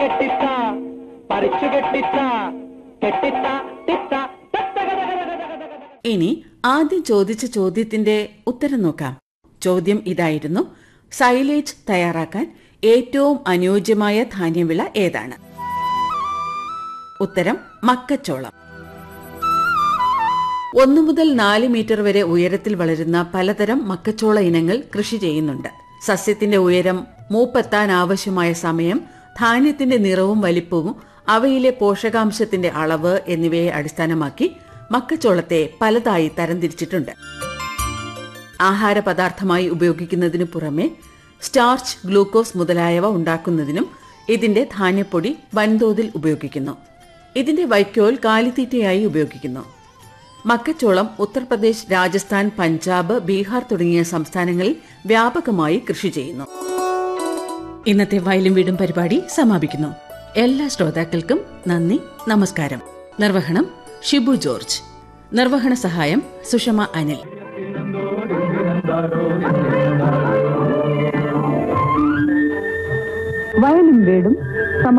കെട്ടിത്ത പറിച്ചു കെട്ടിത്ത കെട്ടിത്ത തിത്ത തത്ത ഗത ഗത ഗത ഗത ഗത. ഇനി ആദ്യം ചോദിച്ച ചോദ്യത്തിന്റെ ഉത്തരം നോക്കാം ചോദ്യം ഇതായിരുന്നു സൈലേജ് തയ്യാറാക്കാൻ ഏറ്റവും അനുയോജ്യമായ ധാന്യവിള ഏതാണ് ഉത്തരം മക്കച്ചോളം ഒന്നു മുതൽ നാല് മീറ്റർ വരെ ഉയരത്തിൽ വളരുന്ന പലതരം മക്കച്ചോള ഇനങ്ങൾ കൃഷി ചെയ്യുന്നുണ്ട് സസ്യത്തിന്റെ ഉയരം മൂപ്പെത്താൻ ആവശ്യമായ സമയം ധാന്യത്തിന്റെ നിറവും വലിപ്പവും അവയിലെ പോഷകാംശത്തിന്റെ അളവ് എന്നിവയെ അടിസ്ഥാനമാക്കി മക്കച്ചോളത്തെ പലതായി തരംതിരിച്ചിട്ടുണ്ട് ആഹാര പദാർത്ഥമായി ഉപയോഗിക്കുന്നതിനു പുറമെ സ്റ്റാർച്ച് ഗ്ലൂക്കോസ് മുതലായവ ഉണ്ടാക്കുന്നതിനും ഇതിന്റെ ധാന്യപ്പൊടി വൻതോതിൽ ഉപയോഗിക്കുന്നു ഇതിന്റെ വൈക്കോൽ കാലിത്തീറ്റയായി ഉപയോഗിക്കുന്നു മക്കച്ചോളം ഉത്തർപ്രദേശ് രാജസ്ഥാൻ പഞ്ചാബ് ബീഹാർ തുടങ്ങിയ സംസ്ഥാനങ്ങളിൽ വ്യാപകമായി കൃഷി ചെയ്യുന്നു ഇന്നത്തെ വയലും വീടും പരിപാടി സമാപിക്കുന്നു എല്ലാ ശ്രോതാക്കൾക്കും നന്ദി നമസ്കാരം നിർവഹണം ഷിബു ജോർജ് നിർവഹണ സഹായം സുഷമ അനിൽ വയലും വീടും